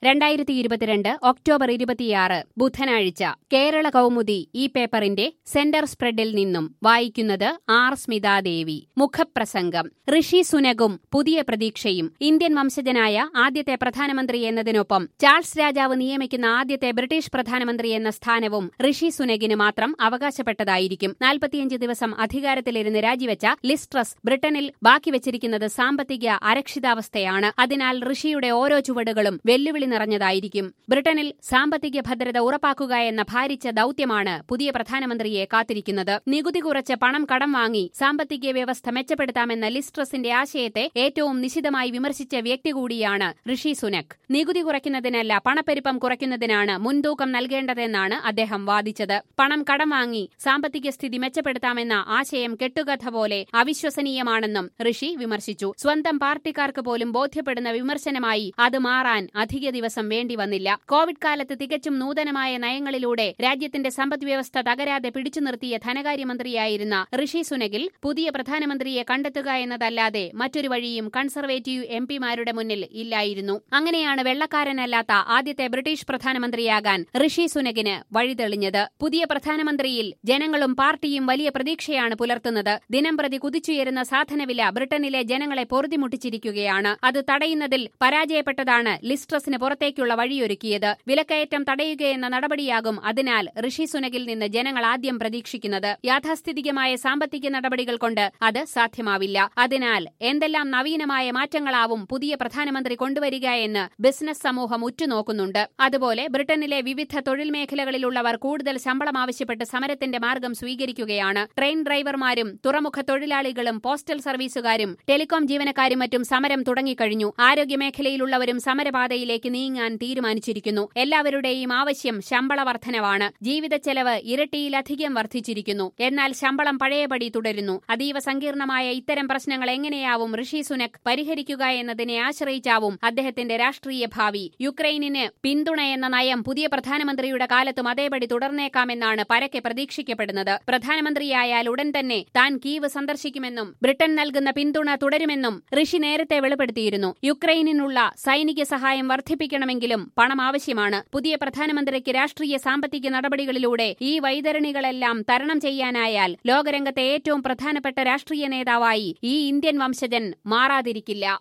രണ്ടായിരത്തി ഇരുപത്തിരണ്ട് ഒക്ടോബർ ഇരുപത്തിയാറ് ബുധനാഴ്ച കേരള കൗമുദി ഈ പേപ്പറിന്റെ സെന്റർ സ്പ്രെഡിൽ നിന്നും വായിക്കുന്നത് ആർ സ്മിതാദേവി മുഖപ്രസംഗം ഋഷി സുനകും പുതിയ പ്രതീക്ഷയും ഇന്ത്യൻ വംശജനായ ആദ്യത്തെ പ്രധാനമന്ത്രി എന്നതിനൊപ്പം ചാൾസ് രാജാവ് നിയമിക്കുന്ന ആദ്യത്തെ ബ്രിട്ടീഷ് പ്രധാനമന്ത്രി എന്ന സ്ഥാനവും ഋഷി സുനകിന് മാത്രം അവകാശപ്പെട്ടതായിരിക്കും നാൽപ്പത്തിയഞ്ച് ദിവസം അധികാരത്തിലിരുന്ന് രാജിവെച്ച ലിസ്ട്രസ് ബ്രിട്ടനിൽ ബാക്കി വെച്ചിരിക്കുന്നത് സാമ്പത്തിക അരക്ഷിതാവസ്ഥയാണ് അതിനാൽ ഋഷിയുടെ ഓരോ ചുവടുകളും വെല്ലുവിളി നിറഞ്ഞതായിരിക്കും ബ്രിട്ടനിൽ സാമ്പത്തിക ഭദ്രത ഉറപ്പാക്കുക എന്ന ഭാരിച്ച ദൌത്യമാണ് പുതിയ പ്രധാനമന്ത്രിയെ കാത്തിരിക്കുന്നത് നികുതി കുറച്ച് പണം കടം വാങ്ങി സാമ്പത്തിക വ്യവസ്ഥ മെച്ചപ്പെടുത്താമെന്ന ലിസ്ട്രസിന്റെ ആശയത്തെ ഏറ്റവും നിശിതമായി വിമർശിച്ച വ്യക്തി കൂടിയാണ് ഋഷി സുനക് നികുതി കുറയ്ക്കുന്നതിനല്ല പണപ്പെരുപ്പം കുറയ്ക്കുന്നതിനാണ് മുൻതൂക്കം നൽകേണ്ടതെന്നാണ് അദ്ദേഹം വാദിച്ചത് പണം കടം വാങ്ങി സാമ്പത്തിക സ്ഥിതി മെച്ചപ്പെടുത്താമെന്ന ആശയം കെട്ടുകഥ പോലെ അവിശ്വസനീയമാണെന്നും ഋഷി വിമർശിച്ചു സ്വന്തം പാർട്ടിക്കാർക്ക് പോലും ബോധ്യപ്പെടുന്ന വിമർശനമായി അത് മാറാൻ അധിക ദിവസം വേണ്ടി വന്നില്ല കോവിഡ് കാലത്ത് തികച്ചും നൂതനമായ നയങ്ങളിലൂടെ രാജ്യത്തിന്റെ സമ്പദ് വ്യവസ്ഥ തകരാതെ പിടിച്ചു നിർത്തിയ ധനകാര്യമന്ത്രിയായിരുന്ന ഋഷി സുനകിൽ പുതിയ പ്രധാനമന്ത്രിയെ കണ്ടെത്തുക എന്നതല്ലാതെ മറ്റൊരു വഴിയും കൺസർവേറ്റീവ് എം പിമാരുടെ മുന്നിൽ ഇല്ലായിരുന്നു അങ്ങനെയാണ് വെള്ളക്കാരനല്ലാത്ത ആദ്യത്തെ ബ്രിട്ടീഷ് പ്രധാനമന്ത്രിയാകാൻ ഋഷി സുനകിന് വഴിതെളിഞ്ഞത് പുതിയ പ്രധാനമന്ത്രിയിൽ ജനങ്ങളും പാർട്ടിയും വലിയ പ്രതീക്ഷയാണ് പുലർത്തുന്നത് ദിനംപ്രതി കുതിച്ചുയരുന്ന സാധനവില ബ്രിട്ടനിലെ ജനങ്ങളെ പൊറുതിമുട്ടിച്ചിരിക്കുകയാണ് അത് തടയുന്നതിൽ പരാജയപ്പെട്ടതാണ് ലിസ്ട്രസിന് പുറത്തേക്കുള്ള വഴിയൊരുക്കിയത് വിലക്കയറ്റം തടയുകയെന്ന നടപടിയാകും അതിനാൽ ഋഷി സുനകിൽ നിന്ന് ജനങ്ങൾ ആദ്യം പ്രതീക്ഷിക്കുന്നത് യാഥാസ്ഥിതികമായ സാമ്പത്തിക നടപടികൾ കൊണ്ട് അത് സാധ്യമാവില്ല അതിനാൽ എന്തെല്ലാം നവീനമായ മാറ്റങ്ങളാവും പുതിയ പ്രധാനമന്ത്രി കൊണ്ടുവരിക എന്ന് ബിസിനസ് സമൂഹം ഉറ്റുനോക്കുന്നുണ്ട് അതുപോലെ ബ്രിട്ടനിലെ വിവിധ തൊഴിൽ മേഖലകളിലുള്ളവർ കൂടുതൽ ശമ്പളം ആവശ്യപ്പെട്ട് സമരത്തിന്റെ മാർഗം സ്വീകരിക്കുകയാണ് ട്രെയിൻ ഡ്രൈവർമാരും തുറമുഖ തൊഴിലാളികളും പോസ്റ്റൽ സർവീസുകാരും ടെലികോം ജീവനക്കാരും മറ്റും സമരം തുടങ്ങിക്കഴിഞ്ഞു ആരോഗ്യമേഖലയിലുള്ളവരും സമരപാതയിലേക്ക് നീങ്ങാൻ തീരുമാനിച്ചിരിക്കുന്നു എല്ലാവരുടെയും ആവശ്യം ശമ്പള വർധനവാണ് ജീവിത ചെലവ് ഇരട്ടിയിലധികം വർദ്ധിച്ചിരിക്കുന്നു എന്നാൽ ശമ്പളം പഴയപടി തുടരുന്നു അതീവ സങ്കീർണമായ ഇത്തരം പ്രശ്നങ്ങൾ എങ്ങനെയാവും ഋഷി സുനക് പരിഹരിക്കുക എന്നതിനെ ആശ്രയിച്ചാവും അദ്ദേഹത്തിന്റെ രാഷ്ട്രീയ ഭാവി യുക്രൈനിന് പിന്തുണ എന്ന നയം പുതിയ പ്രധാനമന്ത്രിയുടെ കാലത്തും അതേപടി തുടർന്നേക്കാമെന്നാണ് പരക്കെ പ്രതീക്ഷിക്കപ്പെടുന്നത് പ്രധാനമന്ത്രിയായാൽ ഉടൻ തന്നെ താൻ കീവ് സന്ദർശിക്കുമെന്നും ബ്രിട്ടൻ നൽകുന്ന പിന്തുണ തുടരുമെന്നും ഋഷി നേരത്തെ വെളിപ്പെടുത്തിയിരുന്നു യുക്രൈനിനുള്ള സൈനിക സഹായം വർദ്ധിപ്പിക്കണമെങ്കിലും പണം ആവശ്യമാണ് പുതിയ പ്രധാനമന്ത്രിക്ക് രാഷ്ട്രീയ സാമ്പത്തിക നടപടികളിലൂടെ ഈ വൈതരണികളെല്ലാം തരണം ചെയ്യാനായാൽ ലോകരംഗത്തെ ഏറ്റവും പ്രധാനപ്പെട്ട രാഷ്ട്രീയ നേതാവായി ഈ ഇന്ത്യൻ വംശജൻ മാറാതിരിക്കില്ല